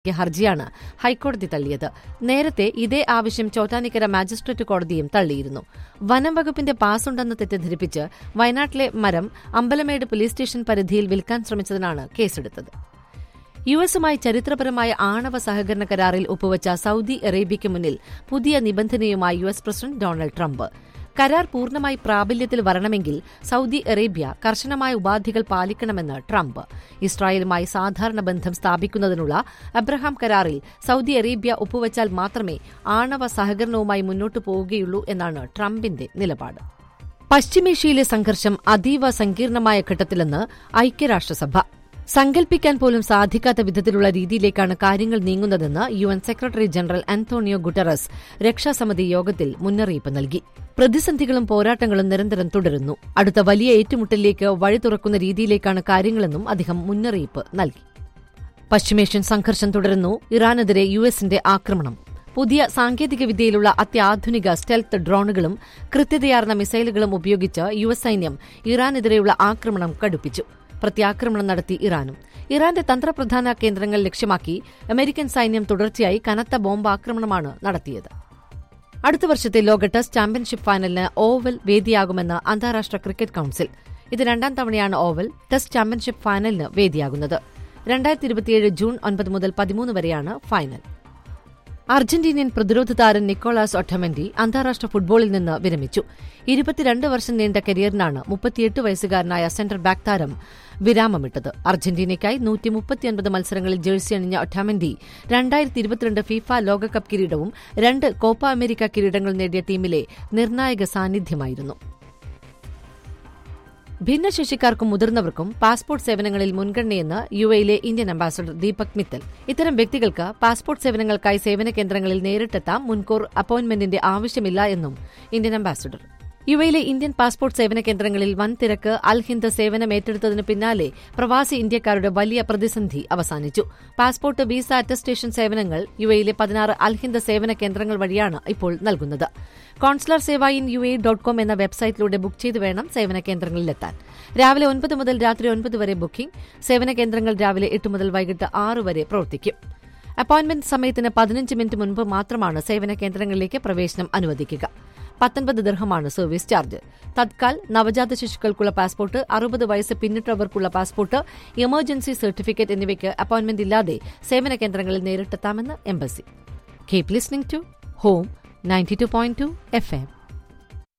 ഹർജിയാണ് ഹൈക്കോടതി തള്ളിയത് നേരത്തെ ഇതേ ആവശ്യം ചോറ്റാനിക്കര മാജിസ്ട്രേറ്റ് കോടതിയും തള്ളിയിരുന്നു വനം വകുപ്പിന്റെ പാസുണ്ടെന്ന് തെറ്റിദ്ധരിപ്പിച്ച് വയനാട്ടിലെ മരം അമ്പലമേട് പോലീസ് സ്റ്റേഷൻ പരിധിയിൽ വിൽക്കാൻ ശ്രമിച്ചതിനാണ് കേസെടുത്തത് യു എസുമായി ചരിത്രപരമായ ആണവ സഹകരണ കരാറിൽ ഒപ്പുവച്ച സൌദി അറേബ്യയ്ക്ക് മുന്നിൽ പുതിയ നിബന്ധനയുമായി U S president Donald Trump കരാർ പൂർണ്ണമായി പ്രാബല്യത്തിൽ വരണമെങ്കിൽ സൌദി അറേബ്യ കർശനമായ ഉപാധികൾ പാലിക്കണമെന്ന് ട്രംപ് ഇസ്രായേലുമായി സാധാരണ ബന്ധം സ്ഥാപിക്കുന്നതിനുള്ള അബ്രഹാം കരാറിൽ സൌദി അറേബ്യ ഒപ്പുവച്ചാൽ മാത്രമേ ആണവ സഹകരണവുമായി മുന്നോട്ടു പോവുകയുള്ളൂ എന്നാണ് ട്രംപിന്റെ നിലപാട് പശ്ചിമേഷ്യയിലെ സംഘർഷം അതീവ സങ്കീർണമായ ഘട്ടത്തിലെന്ന് ഐക്യരാഷ്ട്രസഭ സങ്കൽപ്പിക്കാൻ പോലും സാധിക്കാത്ത വിധത്തിലുള്ള രീതിയിലേക്കാണ് കാര്യങ്ങൾ നീങ്ങുന്നതെന്ന് U N secretary general Antonio Guterres രക്ഷാസമിതി യോഗത്തിൽ മുന്നറിയിപ്പ് നൽകി പ്രതിസന്ധികളും പോരാട്ടങ്ങളും നിരന്തരം തുടരുന്നു അടുത്ത വലിയ ഏറ്റുമുട്ടലിലേക്ക് വഴി തുറക്കുന്ന രീതിയിലേക്കാണ് കാര്യങ്ങളെന്നും അദ്ദേഹം മുന്നറിയിപ്പ് നൽകി പശ്ചിമേഷ്യൻ സംഘർഷം തുടരുന്നു ഇറാനെതിരെ യു എസിന്റെ ആക്രമണം പുതിയ സാങ്കേതികവിദ്യയിലുള്ള അത്യാധുനിക സ്റ്റെൽത്ത് ഡ്രോണുകളും കൃത്യതയാർന്ന മിസൈലുകളും ഉപയോഗിച്ച് യു എസ് സൈന്യം ഇറാനെതിരെയുള്ള ആക്രമണം കടുപ്പിച്ചു പ്രത്യാക്രമണം നടത്തി ഇറാനും ഇറാന്റെ തന്ത്രപ്രധാന കേന്ദ്രങ്ങൾ ലക്ഷ്യമാക്കി അമേരിക്കൻ സൈന്യം തുടർച്ചയായി കനത്ത ബോംബാക്രമണമാണ് നടത്തിയത് അടുത്ത വർഷത്തെ ലോക ടെസ്റ്റ് ചാമ്പ്യൻഷിപ്പ് ഫൈനലിന് ഓവൽ വേദിയാകുമെന്ന് അന്താരാഷ്ട്ര ക്രിക്കറ്റ് കൌൺസിൽ ഇത് രണ്ടാം തവണയാണ് ഓവൽ ടെസ്റ്റ് ചാമ്പ്യൻഷിപ്പ് ഫൈനലിന് വേദിയാകുന്നത് രണ്ടായിരത്തി ഇരുപത്തിയേഴ് ജൂൺ ഒൻപത് മുതൽ പതിമൂന്ന് വരെയാണ് ഫൈനൽ അർജന്റീനിയൻ പ്രതിരോധ താരം നിക്കോളാസ് ഒട്ടമന്റി അന്താരാഷ്ട്ര ഫുട്ബോളിൽ നിന്ന് വിരമിച്ചു ഇരുപത്തിരണ്ട് വർഷം നീണ്ട കരിയറിനാണ് മുപ്പത്തിയെട്ട് വയസ്സുകാരനായ സെന്റർ ബാക്ക് താരം വിരാമമിട്ടത് അർജന്റീനയ്ക്കായി നൂറ്റി മുപ്പത്തിയൊൻപത് മത്സരങ്ങളിൽ ജേഴ്സി അണിഞ്ഞ ഒട്ടാമന്റി രണ്ടായിരത്തി ഇരുപത്തിരണ്ട് ഫിഫ ലോകകപ്പ് കിരീടവും രണ്ട് കോപ്പ അമേരിക്ക കിരീടങ്ങൾ നേടിയ ടീമിലെ നിർണായക സാന്നിധ്യമായിരുന്നു ഭിന്നശേഷിക്കാർക്കും മുതിർന്നവർക്കും പാസ്പോർട്ട് സേവനങ്ങളിൽ മുൻഗണനയെന്ന് യു എയിലെ ഇന്ത്യൻ അംബാസഡർ ദീപക് മിത്തൽ ഇത്തരം വ്യക്തികൾക്ക് പാസ്പോർട്ട് സേവനങ്ങൾക്കായി സേവന കേന്ദ്രങ്ങളിൽ നേരിട്ടെത്താം മുൻകൂർ അപ്പോയിന്റ്മെന്റിന്റെ ആവശ്യമില്ല എന്നും ഇന്ത്യൻ അംബാസഡർ യു എയിലെ ഇന്ത്യൻ പാസ്പോർട്ട് സേവന കേന്ദ്രങ്ങളിൽ വൻ തിരക്ക് അൽ ഹിന്ദ് സേവനം ഏറ്റെടുത്തതിനു പിന്നാലെ പ്രവാസി ഇന്ത്യക്കാരുടെ വലിയ പ്രതിസന്ധി അവസാനിച്ചു പാസ്പോർട്ട് വിസ അറ്റസ്റ്റേഷൻ സേവനങ്ങൾ യു എയിലെ പതിനാറ് അൽ ഹിന്ദ് സേവന കേന്ദ്രങ്ങൾ വഴിയാണ് ഇപ്പോൾ നൽകുന്നത് consular seva in U A dot com എന്ന വെബ്സൈറ്റിലൂടെ ബുക്ക് ചെയ്ത് വേണം സേവന കേന്ദ്രങ്ങളിലെത്താൻ രാവിലെ ഒൻപത് മുതൽ രാത്രി ഒൻപത് വരെ ബുക്കിംഗ് സേവന കേന്ദ്രങ്ങൾ രാവിലെ എട്ട് മുതൽ വൈകിട്ട് ആറ് വരെ പ്രവർത്തിക്കും അപ്പോയിന്റ്മെന്റ് സമയത്തിന് പതിനഞ്ച് മിനിറ്റ് മുൻപ് മാത്രമാണ് സേവന കേന്ദ്രങ്ങളിലേക്ക് പ്രവേശനം അനുവദിക്കുക പത്തൊൻപത് ദർഹമാണ് സർവീസ് ചാർജ് തത്കാൽ നവജാത ശിശുക്കൾക്കുള്ള പാസ്പോർട്ട് അറുപത് വയസ്സ് പിന്നിട്ടവർക്കുള്ള പാസ്പോർട്ട് എമർജൻസി സർട്ടിഫിക്കറ്റ് എന്നിവയ്ക്ക് അപ്പോയിന്റ്മെന്റ് ഇല്ലാതെ സേവന കേന്ദ്രങ്ങളിൽ നേരിട്ടെത്താമെന്ന് embassy keep listening to home ninety two point two F M